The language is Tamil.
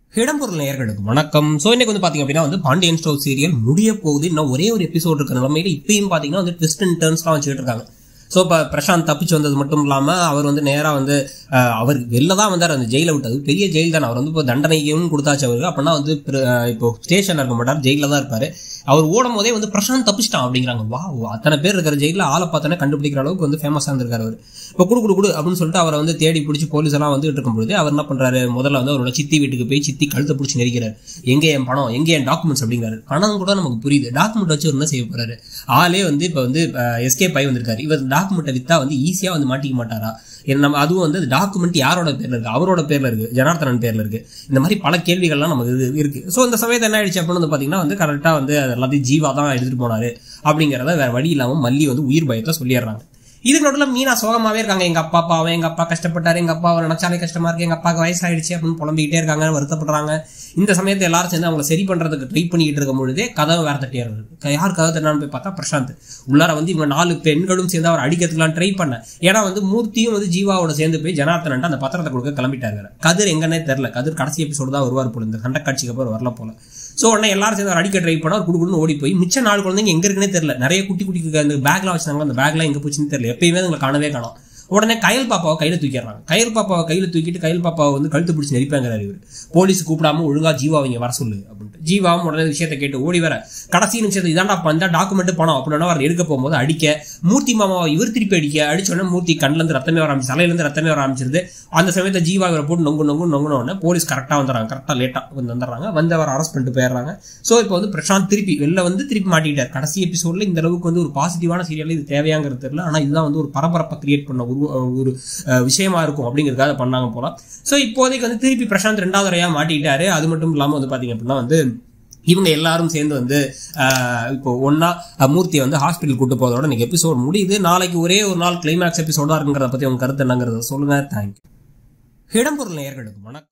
இடம்பொருள் நேயர்களுக்கு வணக்கம் ஸோ இன்னைக்கு வந்து பாத்தீங்க அப்படின்னா வந்து பாண்டியன் ஸ்டோர் சீரியல் முடிய போகுது இன்னும் ஒரே ஒரு எபிசோட் இருக்கிற நிலைமையில இப்பயும் பாத்தீங்கன்னா வந்து ட்விஸ்ட் அண்ட் டர்ன்ஸ்லாம் வச்சுட்டு இருக்காங்க ஸோ இப்போ பிரசாந்த் தப்பிச்சு வந்தது மட்டும் இல்லாமல் அவர் வந்து நேராக வந்து அஹ், அவர் வெளில தான் வந்தார் அந்த ஜெயிலை விட்டது பெரிய ஜெயில் தானே அவர் வந்து இப்போ தண்டனையும் கொடுத்தாச்சு அவருக்கு அப்படின்னா வந்து பிர- அஹ், இப்போ ஸ்டேஷனில் இருக்க மாட்டார் ஜெயிலில் தான் இருப்பார் அவர் ஓடும் போதே வந்து பிரசாந்த் தப்பிச்சிட்டான் அப்படிங்கிறாங்க வா அத்தனை பேர் இருக்கிற ஜெயிலில் ஆளை பார்த்தோன்னே கண்டுபிடிக்கிற அளவுக்கு வந்து ஃபேமஸாக இருந்திருக்காரு அவர் இப்போ குடு குடு குடு அப்படின்னு சொல்லிட்டு அவரை வந்து தேடி பிடிச்சி போலீஸ் எல்லாம் வந்துட்டு இருக்கும் பொழுது அவர் என்ன பண்றாரு முதல்ல வந்து அவரோட சித்தி வீட்டுக்கு போய் சித்தி கழுத்தை பிடிச்சி நெரிக்கிறார் எங்க என் பணம் எங்க என் டாக்குமெண்ட்ஸ் அப்படிங்கிறாரு பணம் கூட நமக்கு புரியுது டாக்குமெண்ட் வச்சு அவர் என்ன செய்ய போறாரு ஆளே வந்து இப்போ வந்து எஸ்கேப் ஆகி வந்திருக்காரு இவர் டாக்குமெண்ட்டை வித்தா வந்து ஈஸியா வந்து மாட்டிக்க மாட்டாரா என்ன நம்ம அதுவும் வந்து டாக்குமெண்ட் யாரோட பேர்ல இருக்கு அவரோட பேர்ல இருக்கு ஜனார்த்தனன் பேர்ல இருக்கு இந்த மாதிரி பல கேள்விகள்லாம் நமக்கு இது இருக்கு ஸோ இந்த சமயத்தை என்ன ஆயிடுச்சு அப்படின்னு வந்து பாத்தீங்கன்னா வந்து கரெக்டா வந்து அது எல்லாத்தையும் ஜீவா தான் எடுத்துட்டு போனாரு அப்படிங்கிறத வேற வழி இல்லாம மல்லி வந்து உயிர் பயத்தை சொல்லிடுறாங்க இதுக்கு நடுவில் மீனா சோகமாவே இருக்காங்க எங்க அப்பா பாவம் எங்க அப்பா கஷ்டப்பட்டாரு எங்க அப்பா நினைச்சாலே கஷ்டமா இருக்கு எங்க அப்பாவுக்கு வயசாயிடுச்சு அப்படின்னு புலம்பிக்கிட்டே இருக்காங்க வருத்தப்படுறாங்க இந்த சமயத்தை எல்லாரும் சேர்ந்து அவங்களை சரி பண்றதுக்கு ட்ரை பண்ணிக்கிட்டு இருக்கும் பொழுதே கதவை வேற தட்டியாரு யார் கதவை தட்டினான்னு போய் பார்த்தா பிரசாந்த் உள்ளார வந்து இவங்க நாலு பெண்களும் சேர்ந்து அவர் அடிக்கிறதுக்குலாம் ட்ரை பண்ண ஏன்னா வந்து மூர்த்தியும் வந்து ஜீவாவோட சேர்ந்து போய் ஜனார்த்தனன் அந்த பத்திரத்தை கொடுக்க கிளம்பிட்டாரு வேற. கதிர் எங்கன்னே தெரியல கதிர் கடைசி எபிசோடு தான் வருவார் போல இந்த சண்டை காட்சிக்கு அப்புறம் வரல போல ஸோ உடனே எல்லாரும் சேர்ந்து அவர் அடிக்க ட்ரை பண்ணா அவர் குடுக்குன்னு ஓடி போய் மிச்ச நாலு குழந்தைங்க எங்க இருக்குன்னே தெரியல நிறைய குட்டி குட்டி அந்த பேக்லாம் வச்சாங்க அந்த பேக்லாம் எங்க போச்சுன்னு தெரியல எப்பயுமே அதுங்களை காணவே காணோம் உடனே கயல் பாப்பாவை கையில தூக்கிடுறாங்க கயல் பாப்பாவை கையில தூக்கிட்டு கயல் பாப்பாவை வந்து கழுத்து பிடிச்சி நெரிப்பாங்கிறாரு இவர் போலீஸ் கூப்பிடாம ஒழுங்கா ஜீவா இங்க வர சொல்லு அப்படின்ட்டு ஜீவாவும் உடனே விஷயத்தை கேட்டு ஓடி வர கடைசி நிமிஷத்தை இதாண்டா பந்தா டாக்குமெண்ட் பணம் அப்படின்னா அவர் எடுக்க போகும்போது அடிக்க மூர்த்தி மாமாவை இவர் திருப்பி அடிக்க அடிச்ச உடனே மூர்த்தி கண்ணுல இருந்து ரத்தமே வர ஆரம்பிச்சு தலையில இருந்து ரத்தமே வர ஆரம்பிச்சிருது அந்த சமயத்தை ஜீவா இவரை போட்டு நொங்கு நொங்கு நொங்குன உடனே போலீஸ் கரெக்டா வந்துடுறாங்க கரெக்டா லேட்டா வந்து வந்துடுறாங்க வந்து அவர் அரெஸ்ட் பண்ணிட்டு போயிடுறாங்க ஸோ இப்போ வந்து பிரசாந்த் திருப்பி வெளில வந்து திருப்பி மாட்டிக்கிட்டார் கடைசி எபிசோட்ல இந்த அளவுக்கு வந்து ஒரு பாசிட்டிவான சீரியல் இது தேவையாங்கிறது தெரியல ஆனா இதுதான் வந்து ஒரு பரபரப்பை கிரியேட் பண்ண ஒரு ஒரு அஹ், விஷயமா இருக்கும் அப்படிங்கிறதுக்காக பண்ணாங்க போல ஸோ இப்போதைக்கு வந்து திருப்பி பிரசாந்த் ரெண்டாவது முறையா மாட்டிக்கிட்டாரு அது மட்டும் இல்லாம வந்து பாத்தீங்க அப்படின்னா வந்து இவங்க எல்லாரும் சேர்ந்து வந்து ஆஹ், இப்போ ஒன்னா மூர்த்தியை வந்து ஹாஸ்பிட்டல் கூட்டு போறதோட இன்னைக்கு எபிசோட் முடியுது நாளைக்கு ஒரே ஒரு நாள் கிளைமேக்ஸ் எபிசோடா இருக்குங்கிறத பத்தி உங்க கருத்து என்னங்கிறத சொல்லுங்க தேங்க்யூ இடம்பொருள் நேயர்களுக்கு வணக்கம்